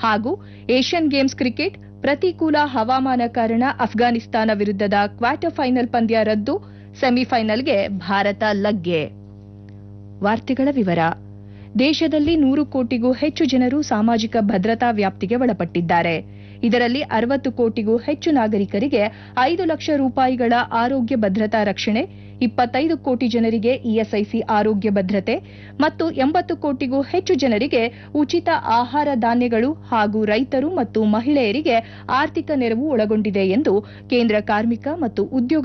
ಹಾಗೂ Asian games cricket ಪ್ರತಿಕೂಲ ಹವಾಮಾನ ಕಾರಣ ಅಫ್ಘಾನಿಸ್ತಾನ ವಿರುದ್ಧದ ಕ್ವಾರ್ಟರ್ ಫೈನಲ್ ಪಂದ್ಯ ರದ್ದು ಸೆಮಿಫೈನಲ್ಗೆ ಭಾರತ ಲಗ್ಗೆ ವಾರ್ತೆಗಳ ವಿವರ ದೇಶದಲ್ಲಿ ನೂರು ಕೋಟಿಗೂ ಹೆಚ್ಚು ಜನರು ಸಾಮಾಜಿಕ ಭದ್ರತಾ ವ್ಯಾಪ್ತಿಗೆ ಒಳಪಟ್ಟಿದ್ದಾರೆ ಇದರಲ್ಲಿ ಅರವತ್ತು ಕೋಟಿಗೂ ಹೆಚ್ಚು ನಾಗರಿಕರಿಗೆ ಐದು ಲಕ್ಷ ರೂಪಾಯಿಗಳ ಆರೋಗ್ಯ ಭದ್ರತಾ ರಕ್ಷಣೆ ಇಪ್ಪತ್ತೈದು ಕೋಟಿ ಜನರಿಗೆ ಇಎಸ್ಐಸಿ ಆರೋಗ್ಯ ಭದ್ರತೆ ಮತ್ತು ಎಂಬತ್ತು ಕೋಟಿಗೂ ಹೆಚ್ಚು ಜನರಿಗೆ ಉಚಿತ ಆಹಾರ ಧಾನ್ಯಗಳು ಹಾಗೂ ರೈತರು ಮತ್ತು ಮಹಿಳೆಯರಿಗೆ ಆರ್ಥಿಕ ನೆರವು ಒಳಗೊಂಡಿದೆ ಎಂದು ಕೇಂದ್ರ ಕಾರ್ಮಿಕ ಮತ್ತು ಉದ್ಯೋಗ